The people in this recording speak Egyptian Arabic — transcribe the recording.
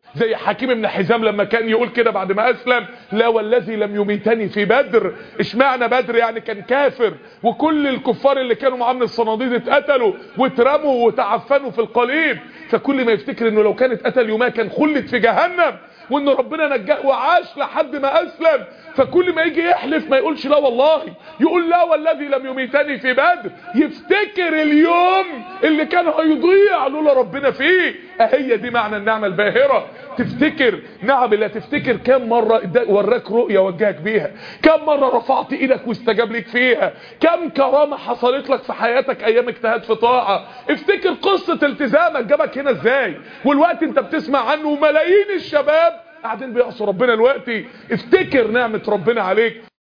زي حكيم بن حزام لما كان يقول كده بعد ما اسلم لا والذي لم يميتني في بدر اشمعنى بدر يعني كان كافر وكل الكفار اللي كانوا معاه من الصناديد اتقتلوا واترموا وتعفنوا في القليب فكل ما يفتكر انه لو كان اتقتل يومها كان خلد في جهنم وان ربنا نجاه وعاش لحد ما اسلم فكل ما يجي يحلف ما يقولش لا والله يقول لا والذي لم يميتني في بدر يفتكر اليوم اللي كان هيضيع لولا ربنا فيه اهي دي معنى النعمه الباهره تفتكر نعم لا تفتكر كم مرة وراك رؤية وجهك بيها كم مرة رفعت ايدك واستجاب لك فيها كم كرامة حصلت لك في حياتك ايام اجتهاد في طاعة افتكر قصة التزامك جابك هنا ازاي والوقت انت بتسمع عنه وملايين الشباب قاعدين بيعصوا ربنا دلوقتي افتكر نعمة ربنا عليك